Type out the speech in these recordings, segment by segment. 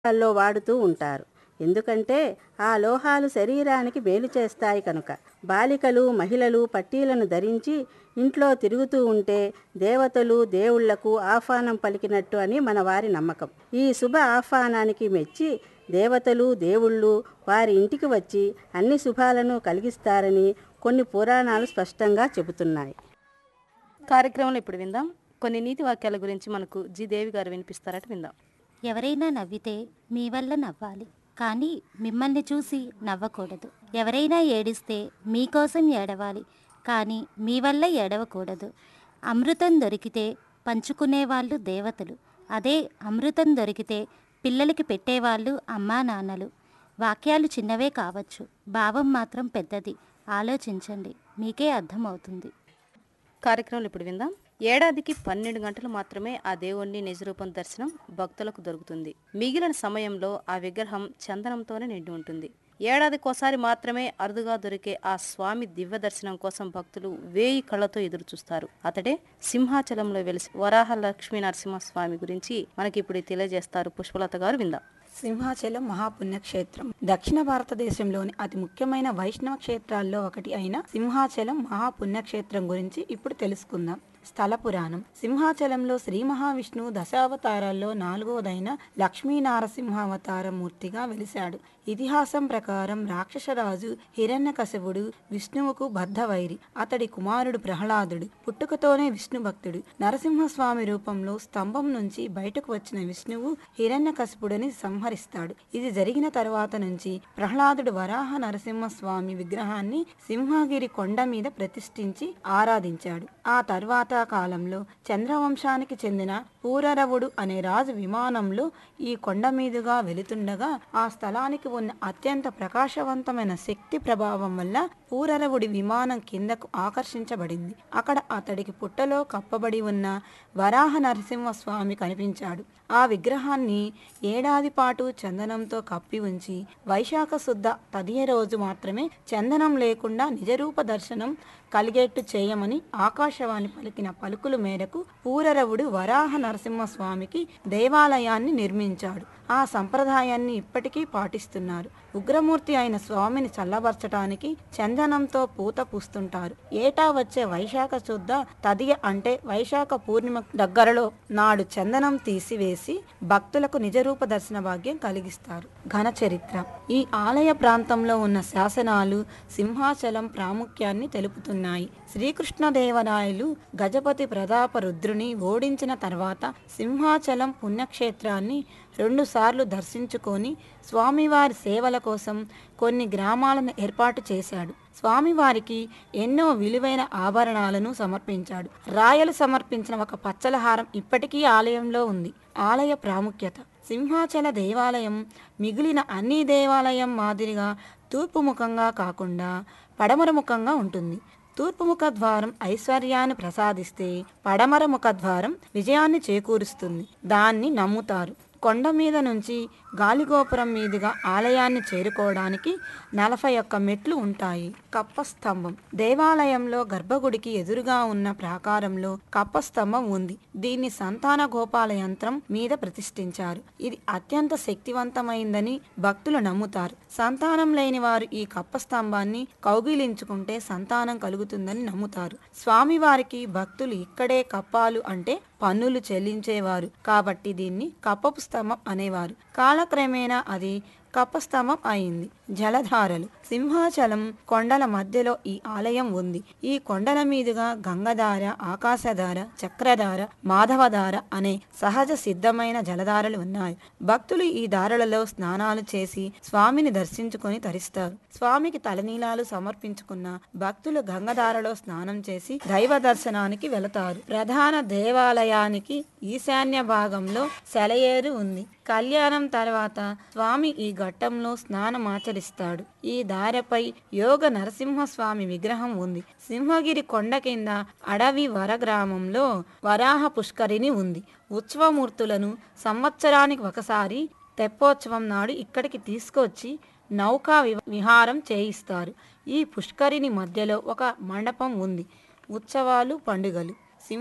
లో వాడుతూ ఉంటారు ఎందుకంటే ఆ లోహాలు శరీరానికి మేలు చేస్తాయి కనుక బాలికలు మహిళలు పట్టీలను ధరించి ఇంట్లో తిరుగుతూ ఉంటే దేవతలు దేవుళ్లకు ఆహ్వానం పలికినట్టు అని మన వారి నమ్మకం ఈ శుభ ఆహ్వానానికి మెచ్చి దేవతలు దేవుళ్ళు వారి ఇంటికి వచ్చి అన్ని శుభాలను కలిగిస్తారని కొన్ని పురాణాలు స్పష్టంగా చెబుతున్నాయి కార్యక్రమంలో ఇప్పుడు విందాం కొన్ని నీతి వాక్యాల గురించి మనకు జి దేవి గారు వినిపిస్తారట విందాం ఎవరైనా నవ్వితే మీ వల్ల నవ్వాలి కానీ మిమ్మల్ని చూసి నవ్వకూడదు ఎవరైనా ఏడిస్తే మీకోసం ఏడవాలి కానీ మీ వల్ల ఏడవకూడదు అమృతం దొరికితే పంచుకునేవాళ్ళు దేవతలు అదే అమృతం దొరికితే పిల్లలకి పెట్టేవాళ్ళు అమ్మా నాన్నలు వాక్యాలు చిన్నవే కావచ్చు భావం మాత్రం పెద్దది ఆలోచించండి మీకే అర్థమవుతుంది కార్యక్రమంలో ఇప్పుడు విందాం ఏడాదికి పన్నెండు గంటలు మాత్రమే ఆ దేవుణ్ణి నిజరూపం దర్శనం భక్తులకు దొరుకుతుంది మిగిలిన సమయంలో ఆ విగ్రహం చందనంతోనే నిండి ఉంటుంది ఏడాదికోసారి మాత్రమే అరుదుగా దొరికే ఆ స్వామి దివ్య దర్శనం కోసం భక్తులు వేయి కళ్ళతో ఎదురు చూస్తారు అతడే సింహాచలంలో వెలిసి వరాహ లక్ష్మీ నరసింహస్వామి గురించి మనకి ఇప్పుడు తెలియజేస్తారు పుష్పలత గారు విందాం సింహాచలం మహాపుణ్యక్షేత్రం దక్షిణ భారతదేశంలోని అతి ముఖ్యమైన వైష్ణవ క్షేత్రాల్లో ఒకటి అయిన సింహాచలం మహాపుణ్యక్షేత్రం గురించి ఇప్పుడు తెలుసుకుందాం స్థల పురాణం సింహాచలంలో శ్రీ మహావిష్ణువు దశావతారాల్లో నాలుగవదైన లక్ష్మీ నారసింహావతార మూర్తిగా వెలిశాడు ఇతిహాసం ప్రకారం రాక్షసరాజు హిరణ్యకశపుడు విష్ణువుకు బద్ధవైరి అతడి కుమారుడు ప్రహ్లాదుడు పుట్టుకతోనే విష్ణు భక్తుడు నరసింహస్వామి రూపంలో స్తంభం నుంచి బయటకు వచ్చిన విష్ణువు హిరణ్యకశపుడిని సంహరిస్తాడు ఇది జరిగిన తర్వాత నుంచి ప్రహ్లాదుడు వరాహ నరసింహస్వామి విగ్రహాన్ని సింహగిరి కొండ మీద ప్రతిష్ఠించి ఆరాధించాడు ఆ తర్వాత కాలంలో చంద్రవంశానికి చెందిన పూరరవుడు అనే రాజు విమానంలో ఈ కొండ మీదుగా వెళుతుండగా ఆ స్థలానికి ఉన్న అత్యంత ప్రకాశవంతమైన శక్తి ప్రభావం వల్ల పూరరవుడి విమానం కిందకు ఆకర్షించబడింది అక్కడ అతడికి పుట్టలో కప్పబడి ఉన్న వరాహ నరసింహస్వామి కనిపించాడు ఆ విగ్రహాన్ని ఏడాది పాటు చందనంతో కప్పి ఉంచి వైశాఖ శుద్ధ తదియ రోజు మాత్రమే చందనం లేకుండా నిజరూప దర్శనం కలిగేట్టు చేయమని ఆకాశవాణి పలికిన పలుకుల మేరకు పూరరవుడు వరాహ నరసింహస్వామికి దేవాలయాన్ని నిర్మించాడు ఆ సంప్రదాయాన్ని ఇప్పటికీ పాటిస్తున్నారు ఉగ్రమూర్తి అయిన స్వామిని చల్లబరచటానికి చందనంతో పూత పూస్తుంటారు ఏటా వచ్చే వైశాఖ శుద్ధ తదియ అంటే వైశాఖ పూర్ణిమ దగ్గరలో నాడు చందనం తీసివేసి భక్తులకు నిజరూప దర్శన భాగ్యం కలిగిస్తారు ఘన చరిత్ర ఈ ఆలయ ప్రాంతంలో ఉన్న శాసనాలు సింహాచలం ప్రాముఖ్యాన్ని తెలుపుతున్నాయి శ్రీకృష్ణదేవరాయలు గజపతి ప్రతాప రుద్రుని ఓడించిన తర్వాత సింహాచలం పుణ్యక్షేత్రాన్ని రెండుసార్లు దర్శించుకొని స్వామివారి సేవల కోసం కొన్ని గ్రామాలను ఏర్పాటు చేశాడు స్వామివారికి ఎన్నో విలువైన ఆభరణాలను సమర్పించాడు రాయలు సమర్పించిన ఒక పచ్చల హారం ఇప్పటికీ ఆలయంలో ఉంది ఆలయ ప్రాముఖ్యత సింహాచల దేవాలయం మిగిలిన అన్ని దేవాలయం మాదిరిగా తూర్పు ముఖంగా కాకుండా పడమర ముఖంగా ఉంటుంది తూర్పు ముఖ ద్వారం ఐశ్వర్యాన్ని ప్రసాదిస్తే పడమర ముఖ ద్వారం విజయాన్ని చేకూరుస్తుంది దాన్ని నమ్ముతారు కొండ మీద నుంచి గాలిగోపురం మీదుగా ఆలయాన్ని చేరుకోవడానికి నలభై ఒక్క మెట్లు ఉంటాయి కప్ప స్తంభం దేవాలయంలో గర్భగుడికి ఎదురుగా ఉన్న ప్రాకారంలో కప్ప స్తంభం ఉంది దీన్ని సంతాన గోపాల యంత్రం మీద ప్రతిష్ఠించారు ఇది అత్యంత శక్తివంతమైందని భక్తులు నమ్ముతారు సంతానం లేని వారు ఈ కప్ప స్తంభాన్ని కౌగిలించుకుంటే సంతానం కలుగుతుందని నమ్ముతారు స్వామివారికి భక్తులు ఇక్కడే కప్పాలు అంటే పన్నులు చెల్లించేవారు కాబట్టి దీన్ని కప్పపు స్తంభం అనేవారు కాలక్రమేణా అది కప్పస్తంభం అయింది జలధారలు సింహాచలం కొండల మధ్యలో ఈ ఆలయం ఉంది ఈ కొండల మీదుగా గంగధార ఆకాశధార చక్రధార మాధవధార అనే సహజ సిద్ధమైన జలధారలు ఉన్నాయి భక్తులు ఈ దారులలో స్నానాలు చేసి స్వామిని దర్శించుకొని తరిస్తారు స్వామికి తలనీలాలు సమర్పించుకున్న భక్తులు గంగధారలో స్నానం చేసి దైవ దర్శనానికి వెళతారు ప్రధాన దేవాలయానికి ఈశాన్య భాగంలో సెలయేరు ఉంది కళ్యాణం తర్వాత స్వామి ఈ ఘట్టంలో స్నానం ఆచరిస్తాడు ఈ దారిపై యోగ నరసింహస్వామి విగ్రహం ఉంది సింహగిరి కొండ కింద అడవి వర గ్రామంలో వరాహ పుష్కరిణి ఉంది ఉత్సవమూర్తులను సంవత్సరానికి ఒకసారి తెప్పోత్సవం నాడు ఇక్కడికి తీసుకొచ్చి నౌకా వి- విహారం చేయిస్తారు ఈ పుష్కరిణి మధ్యలో ఒక మండపం ఉంది ఉత్సవాలు పండుగలు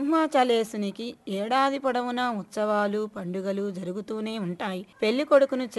సింహాచలేసునికి ఏడాది పొడవునా ఉత్సవాలు పండుగలు జరుగుతూనే ఉంటాయి పెళ్లి కొడుకును